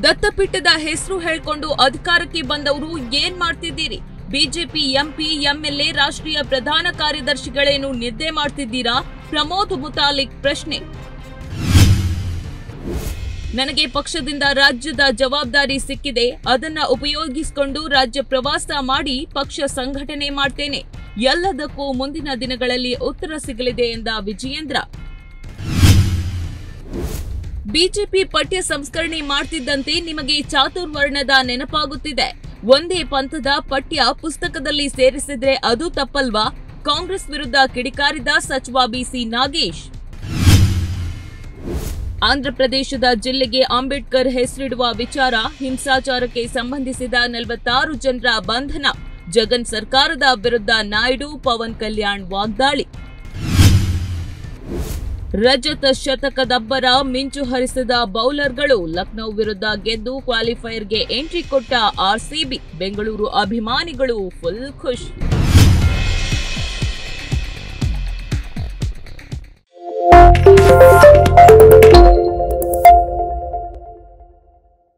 ದತ್ತಪೀಠದ ಹೆಸರು ಹೇಳ್ಕೊಂಡು ಅಧಿಕಾರಕ್ಕೆ ಬಂದವರು ಏನ್ ಮಾಡ್ತಿದ್ದೀರಿ ಬಿಜೆಪಿ ಎಂಪಿ ಎಂಎಲ್ಎ ರಾಷ್ಟ್ರೀಯ ಪ್ರಧಾನ ಕಾರ್ಯದರ್ಶಿಗಳೇನು ನಿದ್ದೆ ಮಾಡ್ತಿದ್ದೀರಾ ಪ್ರಮೋದ್ ಮುತಾಲಿಕ್ ಪ್ರಶ್ನೆ ನನಗೆ ಪಕ್ಷದಿಂದ ರಾಜ್ಯದ ಜವಾಬ್ದಾರಿ ಸಿಕ್ಕಿದೆ ಅದನ್ನ ಉಪಯೋಗಿಸಿಕೊಂಡು ರಾಜ್ಯ ಪ್ರವಾಸ ಮಾಡಿ ಪಕ್ಷ ಸಂಘಟನೆ ಮಾಡ್ತೇನೆ ಎಲ್ಲದಕ್ಕೂ ಮುಂದಿನ ದಿನಗಳಲ್ಲಿ ಉತ್ತರ ಸಿಗಲಿದೆ ಎಂದ ವಿಜಯೇಂದ್ರ ಬಿಜೆಪಿ ಪಠ್ಯ ಸಂಸ್ಕರಣೆ ಮಾಡ್ತಿದ್ದಂತೆ ನಿಮಗೆ ಚಾತುರ್ವರ್ಣದ ನೆನಪಾಗುತ್ತಿದೆ ಒಂದೇ ಪಂಥದ ಪಠ್ಯ ಪುಸ್ತಕದಲ್ಲಿ ಸೇರಿಸಿದ್ರೆ ಅದು ತಪ್ಪಲ್ವಾ ಕಾಂಗ್ರೆಸ್ ವಿರುದ್ಧ ಕಿಡಿಕಾರಿದ ಸಚಿವ ಬಿಸಿ ನಾಗೇಶ್ ಆಂಧ್ರಪ್ರದೇಶದ ಜಿಲ್ಲೆಗೆ ಅಂಬೇಡ್ಕರ್ ಹೆಸರಿಡುವ ವಿಚಾರ ಹಿಂಸಾಚಾರಕ್ಕೆ ಸಂಬಂಧಿಸಿದ ನಲವತ್ತಾರು ಜನರ ಬಂಧನ ಜಗನ್ ಸರ್ಕಾರದ ವಿರುದ್ಧ ನಾಯ್ಡು ಪವನ್ ಕಲ್ಯಾಣ್ ವಾಗ್ದಾಳಿ ರಜತ ಶತಕದಬ್ಬರ ಮಿಂಚು ಹರಿಸಿದ ಬೌಲರ್ಗಳು ಲಕ್ನೌ ವಿರುದ್ಧ ಗೆದ್ದು ಕ್ವಾಲಿಫೈಯರ್ಗೆ ಎಂಟ್ರಿ ಕೊಟ್ಟ ಆರ್ಸಿಬಿ ಬೆಂಗಳೂರು ಅಭಿಮಾನಿಗಳು ಫುಲ್ ಖುಷ್